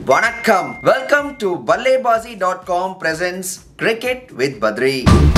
வணக்கம் welcome to Pallebasi dot com presents cricket with Badri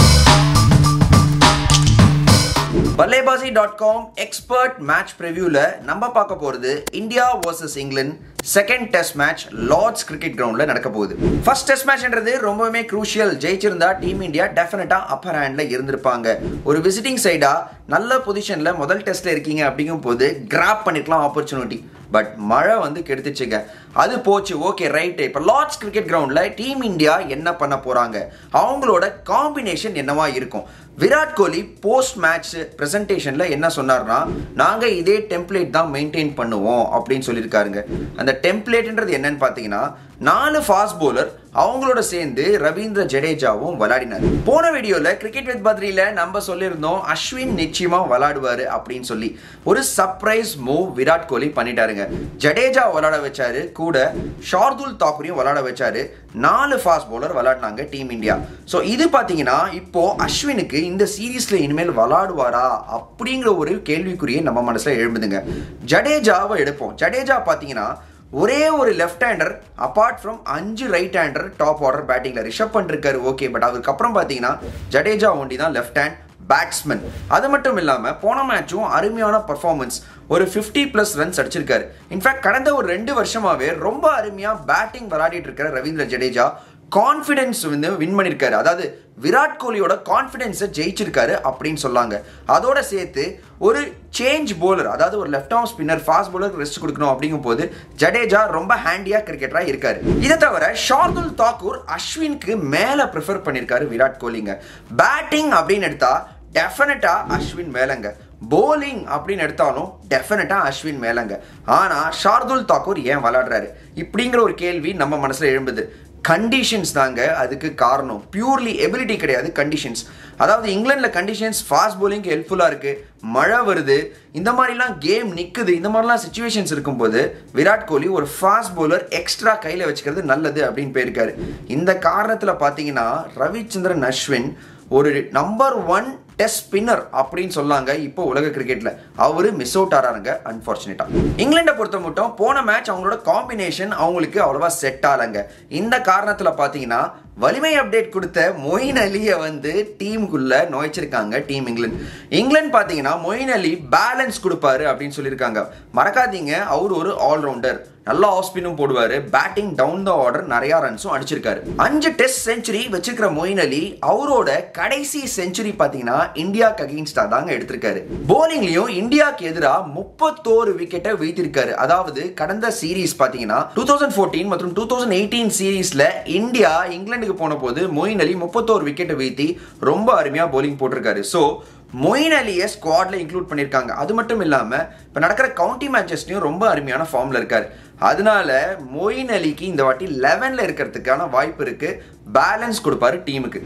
Pallebasi dot com expert match ப்ரிவியூல நம்ம பார்க்க போறது India versus England second test match Lord's cricket கிரவுண்ட்ல நடக்க போகுது ஃபர்ஸ்ட் டெஸ்ட் மேட்ச்ன்றது ரொம்பவுமே குரூஷியல் ஜெயிச்சிருந்தா டீம் இந்தியா டெஃபினட்டா அப்பர் ஹேண்ட்ல இருந்திருப்பாங்க ஒரு விசிட்டிங் சைடா நல்ல பொசிஷன்ல முதல் டெஸ்ட்ல இருக்கீங்க அப்படிங்கும் போது கிராப் பண்ணிருக்கலாம் ஆப்பர்ச்சுனிட்டி பட் மழை வந்து கெடுத்துச்சுங்க அது போச்சு ஓகே ரைட்டு இப்போ லார்ட்ஸ் கிரிக்கெட் கிரவுண்டில் டீம் இந்தியா என்ன பண்ண போகிறாங்க அவங்களோட காம்பினேஷன் என்னவா இருக்கும் விராட் கோலி போஸ்ட் மேட்ச் ப்ரெசன்டேஷனில் என்ன சொன்னார்னா நாங்கள் இதே டெம்ப்ளேட் தான் மெயின்டைன் பண்ணுவோம் அப்படின்னு சொல்லியிருக்காருங்க அந்த டெம்ப்ளேட்ன்றது என்னன்னு பார்த்தீங்கன்னா நாலு ஃபாஸ்ட் போலர் அவங்களோட சேர்ந்து ரவீந்திர ஜடேஜாவும் விளையாடினார் போன வீடியோல கிரிக்கெட் வித் பத்ரியில நம்ம சொல்லியிருந்தோம் அஸ்வின் நிச்சயமா விளையாடுவாரு அப்படின்னு சொல்லி ஒரு சர்ப்ரைஸ் மூவ் விராட் கோலி பண்ணிட்டாருங்க ஜடேஜா விளையாட வச்சாரு கூட ஷார்துல் தாக்கூரையும் விளையாட வச்சாரு நாலு ஃபாஸ்ட் போலர் விளையாடினாங்க டீம் இந்தியா ஸோ இது பார்த்தீங்கன்னா இப்போ அஸ்வினுக்கு இந்த சீரீஸ்ல இனிமேல் விளையாடுவாரா அப்படிங்கிற ஒரு கேள்விக்குறியை நம்ம மனசுல எழும்புதுங்க ஜடேஜாவை எடுப்போம் ஜடேஜா பார்த்தீங்கன்னா ஒரே ஒரு லெஃப்ட் ஹேண்டர் அப்பார்ட் ஃப்ரம் அஞ்சு ரைட் ஹேண்டர் டாப் ஆர்டர் பேட்டிங்ல ரிஷப் பண்ணிருக்காரு ஓகே பட் அவருக்கு அப்புறம் பார்த்தீங்கன்னா ஜடேஜா ஒண்டி தான் லெஃப்ட் ஹேண்ட் பேட்ஸ்மேன் அது மட்டும் இல்லாமல் போன மேட்சும் அருமையான பர்ஃபார்மன்ஸ் ஒரு ஃபிஃப்டி ப்ளஸ் ரன்ஸ் அடிச்சிருக்காரு இன்ஃபேக்ட் கடந்த ஒரு ரெண்டு வருஷமாவே ரொம்ப அருமையாக பேட்டிங் விளையாடிட்டு இருக்கிற ரவீந்திர ஜடேஜா கான்ஃபிடென்ஸ் வந்து வின் பண்ணியிருக்காரு அதாவது விராட் கோலியோட கான்ஃபிடென்ஸை ஜெயிச்சிருக்காரு அப்படின்னு சொல்லாங்க அதோட சேர்த்து ஒரு சேஞ்ச் போலர் அதாவது ஒரு லெஃப்ட் ஆர்ம் ஸ்பின்னர் ஃபாஸ்ட் போலருக்கு ரெஸ்ட் கொடுக்கணும் அப்படிங்கும் போது ஜடேஜா ரொம்ப ஹேண்டியா கிரிக்கெட்டராக இருக்காரு இதை தவிர ஷார்துல் தாக்கூர் அஸ்வினுக்கு மேலே ப்ரிஃபர் பண்ணியிருக்காரு விராட் கோலிங்க பேட்டிங் அப்படின்னு எடுத்தா டெஃபினட்டா அஸ்வின் மேலங்க போலிங் அப்படின்னு எடுத்தாலும் டெஃபினட்டா அஸ்வின் மேலங்க ஆனா ஷார்துல் தாக்கூர் ஏன் விளையாடுறாரு இப்படிங்கிற ஒரு கேள்வி நம்ம மனசுல எழும்புது கண்டிஷன்ஸ் தாங்க அதுக்கு காரணம் பியூர்லி எபிலிட்டி கிடையாது கண்டிஷன்ஸ் அதாவது இங்கிலாண்டில் கண்டிஷன்ஸ் ஃபாஸ்ட் போலிங்க்கு ஹெல்ப்ஃபுல்லாக இருக்குது மழை வருது இந்த மாதிரிலாம் கேம் நிற்குது இந்த மாதிரிலாம் சுச்சுவேஷன்ஸ் இருக்கும்போது விராட் கோலி ஒரு ஃபாஸ்ட் போலர் எக்ஸ்ட்ரா கையில் வச்சுக்கிறது நல்லது அப்படின்னு போயிருக்காரு இந்த காரணத்தில் பார்த்தீங்கன்னா ரவிச்சந்திரன் அஸ்வின் ஒரு நம்பர் ஒன் டெஸ்ட் ஸ்பின்னர் அப்படின்னு சொல்லாங்க இப்போ உலக கிரிக்கெட்ல அவரு மிஸ் அவுட் ஆறாருங்க அன்பார்ச்சுனேட்டா இங்கிலாண்டை பொறுத்த மட்டும் போன மேட்ச் அவங்களோட காம்பினேஷன் அவங்களுக்கு அவ்வளவா செட் ஆகலைங்க இந்த காரணத்துல பாத்தீங்கன்னா வலிமை அப்டேட் கொடுத்த மொயின் அலியை வந்து டீமுக்குள்ள நுழைச்சிருக்காங்க டீம் இங்கிலாந்து இங்கிலாந்து பார்த்தீங்கன்னா மொயின் அலி பேலன்ஸ் கொடுப்பாரு அப்படின்னு சொல்லியிருக்காங்க மறக்காதீங்க அவர் ஒரு ஆல்ரவுண்டர் நல்லா ஆஃப் ஸ்பின்னும் போடுவார் பேட்டிங் டவுன் த ஆர்டர் நிறைய ரன்ஸும் அடிச்சிருக்காரு அஞ்சு டெஸ்ட் செஞ்சுரி வச்சிருக்கிற மொயின் அலி அவரோட கடைசி செஞ்சுரி பார்த்தீங்கன்னா இந்தியாக்கு அகெயின்ஸ்டா தாங்க எடுத்திருக்காரு போலிங்லயும் இந்தியாவுக்கு எதிராக முப்பத்தோரு விக்கெட்டை வீழ்த்திருக்காரு அதாவது கடந்த சீரீஸ் பார்த்தீங்கன்னா டூ தௌசண்ட் ஃபோர்டீன் மற்றும் டூ தௌசண்ட் எயிட்டீன் சீரீஸ்ல இந்தியா இங்கிலாந்துக்கு போன போது மொயின் அலி முப்பத்தோரு விக்கெட்டை வீழ்த்தி ரொம்ப அருமையா போலிங் போட்டிருக்காரு ஸோ மொயின் அலியை ஸ்குவாட்ல இன்க்ளூட் பண்ணியிருக்காங்க அது மட்டும் இல்லாமல் இப்போ நடக்கிற கவுண்டி மேட்சஸ்லையும் ரொம்ப அருமையான ஃபார்மில் இருக்காரு அதனால மொயின் அலிக்கு இந்த வாட்டி லெவனில் இருக்கிறதுக்கான வாய்ப்பு இருக்கு பேலன்ஸ் கொடுப்பாரு டீமுக்கு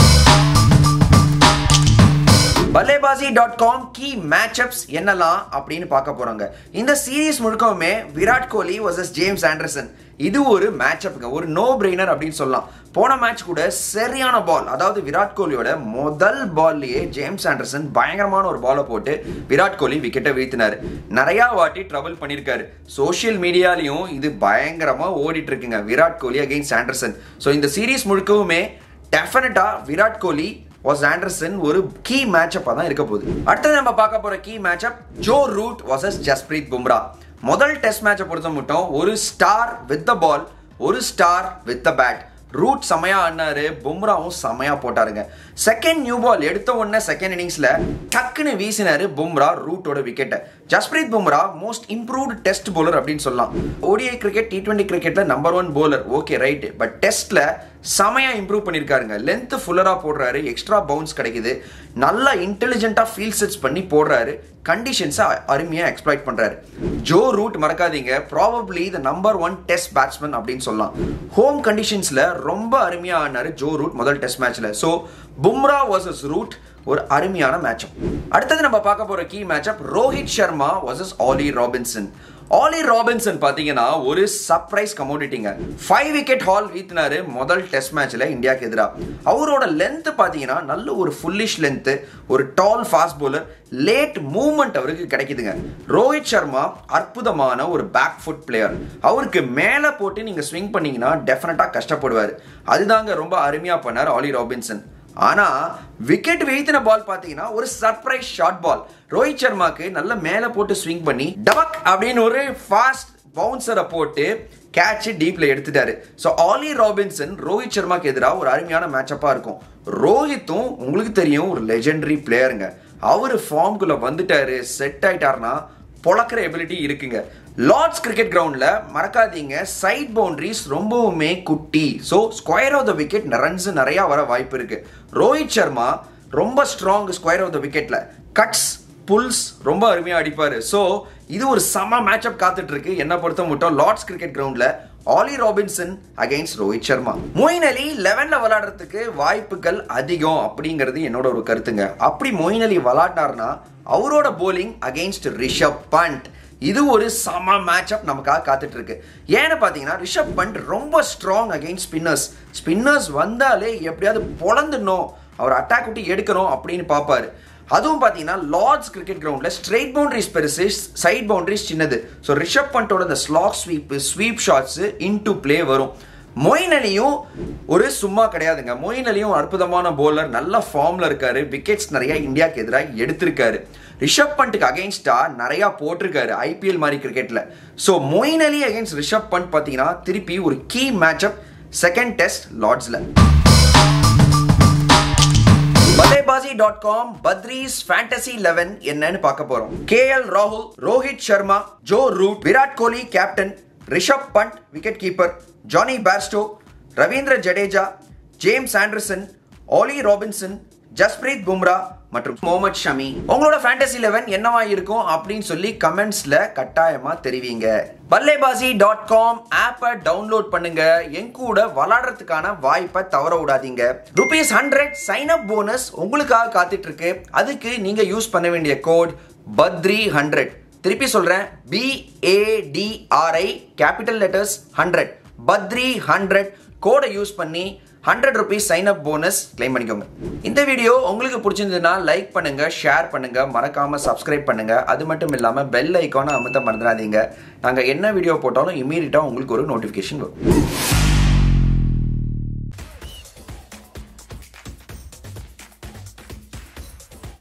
Pallebasi dot com key matchups என்னலாம் அப்படின்னு பார்க்க போறாங்க இந்த சீரீஸ் முழுக்கவுமே Virat Kohli versus James Anderson இது ஒரு மேட்சப்புங்க ஒரு நோ பிரெய்னர் அப்படின்னு சொல்லலாம் போன மேட்ச் கூட சரியான பால் அதாவது விராட் கோலியோட முதல் பால்லயே ஜேம்ஸ் ஆண்டர்சன் பயங்கரமான ஒரு பாலை போட்டு விராட் கோலி விக்கெட்டை வீழ்த்தினார் நிறையா வாட்டி ட்ரபிள் பண்ணியிருக்காரு சோஷியல் மீடியாலையும் இது பயங்கரமா ஓடிட்டு இருக்குங்க Virat Kohli against Anderson so இந்த சீரீஸ் முழுக்கவுமே definitely Virat Kohli vs Anderson ஒரு கீ மேட்சப்பாக தான் இருக்க போகுது அடுத்தது நம்ம பார்க்க போற key matchup Joe Root vs Jasprit Bumrah முதல் டெஸ்ட் மேட்சை பொறுத்த மட்டும் ஒரு ஸ்டார் வித் த பால் ஒரு star with the bat Root செமையா ஆடினாரு பும்ராவும் செமையா போட்டாருங்க செகண்ட் நியூ பால் எடுத்த உடனே செகண்ட் இன்னிங்ஸ்ல டக்குன்னு வீசினாரு பும்ரா ரூட்டோட விக்கெட்டை Jasprit Bumrah most improved test bowler அப்படின்னு சொல்லலாம் ஓடிஐ கிரிக்கெட் டி டுவெண்ட்டி கிரிக்கெட்ல number one bowler okay right but டெஸ்ட்ல செமையா இம்ப்ரூவ் பண்ணியிருக்காருங்க லென்த் ஃபுல்லரா போடுறாரு எக்ஸ்ட்ரா பவுன்ஸ் கிடைக்குது நல்லா இன்டெலிஜென்ட்டா ஃபீல் செட்ஸ் பண்ணி போடுறாரு கண்டிஷன்ஸை அருமையாக எக்ஸ்ப்ளாய்ட் பண்ணுறாரு ஜோ ரூட் மறக்காதீங்க probably the number one test batsman அப்படின்னு சொல்லலாம் ஹோம் கண்டிஷன்ஸில் ரொம்ப அருமையாக ஆடினார் ஜோ ரூட் முதல் டெஸ்ட் மேட்ச்சில் ஸோ பும்ரா வர்சஸ் ரூட் ஒரு அருமையான மேட்சப் அடுத்தது நம்ம பார்க்க போற key matchup Rohit Sharma versus Ollie Robinson Ollie Robinson பாத்தீங்கன்னா ஒரு சர்ப்ரைஸ் கமோடிட்டிங்க ஃபைவ் விக்கெட் ஹால் வீத்தினாரு முதல் டெஸ்ட் மேட்ச்ல இந்தியாவுக்கு எதிராக அவரோட லென்த் பாத்தீங்கன்னா நல்ல ஒரு ஃபுல்லிஷ் லென்த் ஒரு tall fast bowler late movement அவருக்கு கிடைக்குதுங்க ரோஹித் சர்மா அற்புதமான ஒரு பேக் ஃபுட் பிளேயர் அவருக்கு மேலே போட்டு நீங்க ஸ்விங் பண்ணீங்கன்னா டெஃபினட்டா கஷ்டப்படுவார் அதுதாங்க ரொம்ப அருமையா பண்ணார் ஆலி ராபின்சன் ஆனா விக்கெட் வீழ்த்தின பால் பாத்தீங்கன்னா ஒரு சர்ப்ரைஸ் ஷார்ட் பால் ரோஹித் சர்மாக்கு நல்ல மேல போட்டு ஸ்விங் பண்ணி டபக் அப்படின்னு ஒரு ஃபாஸ்ட் பவுன்சரை போட்டு கேட்ச் டீப்ல எடுத்துட்டாரு ஸோ ஆலி ராபின்சன் ரோஹித் சர்மாக்கு எதிராக ஒரு அருமையான மேட்சப்பா இருக்கும் ரோஹித்தும் உங்களுக்கு தெரியும் ஒரு லெஜெண்டரி பிளேயருங்க அவர் ஃபார்ம்குள்ள வந்துட்டாரு செட் ஆயிட்டாருன்னா பொழக்கிற எபிலிட்டி இருக்குங்க லார்ட்ஸ் கிரிக்கெட் கிரவுண்ட்ல மறக்காதீங்க சைட் பவுண்டரிஸ் ரொம்பவுமே குட்டி so square off the wicket runs நிறைய வர வாய்ப்பு இருக்கு ரோஹித் சர்மா ரொம்ப ஸ்ட்ராங் ஸ்கொயர் ஆஃப் த விக்கெட்ல கட்ஸ் புல்ஸ் ரொம்ப அருமையா அடிப்பாரு ஸோ இது ஒரு செம மேட்சப் காத்துட்டு இருக்கு என்ன பொறுத்த மட்டும் லார்ட்ஸ் கிரிக்கெட் கிரவுண்ட்ல Ollie Robinson against Rohit Sharma Moeen Ali லெவன்ல விளையாடுறதுக்கு வாய்ப்புகள் அதிகம் அப்படிங்கிறது என்னோட ஒரு கருத்துங்க அப்படி மொயின் அலி விளையாடினார்னா அவரோட போலிங் அகைன்ஸ்ட் ரிஷப் பண்ட் இது ஒரு சம மேட்சப் நமக்காக காத்துட்டு இருக்கு ஏன்னு பார்த்தீங்கன்னா ரிஷப் பண்ட் ரொம்ப ஸ்ட்ராங் அகைன்ஸ்ட் ஸ்பின்னர்ஸ் ஸ்பின்னர்ஸ் வந்தாலே எப்படியாவது பொழந்துடணும் அவர் அட்டாக் விட்டு எடுக்கணும் அப்படின்னு பார்ப்பாரு அதுவும் பார்த்தீங்கன்னா லார்ட்ஸ் கிரிக்கெட் கிரவுண்டில் ஸ்ட்ரெயிட் பவுண்டரிஸ் பெருசு சைட் பவுண்டரிஸ் சின்னது ஸோ ரிஷப் பண்டோட இந்த slog sweep sweep shots into play வரும் மொயின் அலியும் ஒரு சும்மா கிடையாதுங்க மொயின் அலியும் அற்புதமான போலர் நல்ல ஃபார்ம்ல இருக்காரு விக்கெட்ஸ் நிறைய இந்தியாவுக்கு எதிராக எடுத்திருக்காரு ரிஷப் பண்ட்டுக்கு அகைன்ஸ்டா நிறைய போட்டிருக்காரு ஐபிஎல் மாதிரி கிரிக்கெட்ல ஸோ மொயின் அலி அகைன்ஸ்ட் ரிஷப் பண்ட் பார்த்தீங்கன்னா திருப்பி ஒரு கீ மேட்சப் செகண்ட் டெஸ்ட் லார்ட்ஸ்ல Ballebaazi dot com Badri's fantasy eleven என்னன்னு பார்க்க போறோம் கே எல் ராகுல் Rohit Sharma Joe Root Virat Kohli captain Rishabh Pant wicketkeeper Jonny Bairstow Ravindra Jadeja James Anderson Ollie Robinson Jasprit Bumrah மற்றும் முகமது ஷமி உங்களோட ஃபேண்டசி லெவன் என்னவா இருக்கும் அப்படின்னு சொல்லி கமெண்ட்ஸ்ல கட்டாயமா தெரிவிங்க பல்லேபாசி டாட் காம் ஆப்பை டவுன்லோட் பண்ணுங்க என் கூட விளாடுறதுக்கான வாய்ப்பை தவற விடாதீங்க rupees hundred sign up bonus உங்களுக்காக காத்துட்டு இருக்கு அதுக்கு நீங்க யூஸ் பண்ண வேண்டிய கோட் பத்ரி ஹண்ட்ரட் திருப்பி சொல்றேன் B A D R I capital letters hundred Badri hundred கோடை யூஸ் பண்ணி hundred rupees sign up bonus claim பண்ணிக்கோங்க இந்த வீடியோ உங்களுக்கு பிடிச்சிருந்ததுன்னா லைக் பண்ணுங்க ஷேர் பண்ணுங்க மறக்காம சப்ஸ்கிரைப் பண்ணுங்க அது மட்டும் இல்லாம பெல் ஐக்கானை அமுத்த மறந்துடாதீங்க நாங்க என்ன வீடியோ போட்டாலும் இமீடியட்டா உங்களுக்கு ஒரு நோட்டிஃபிகேஷன் வரும்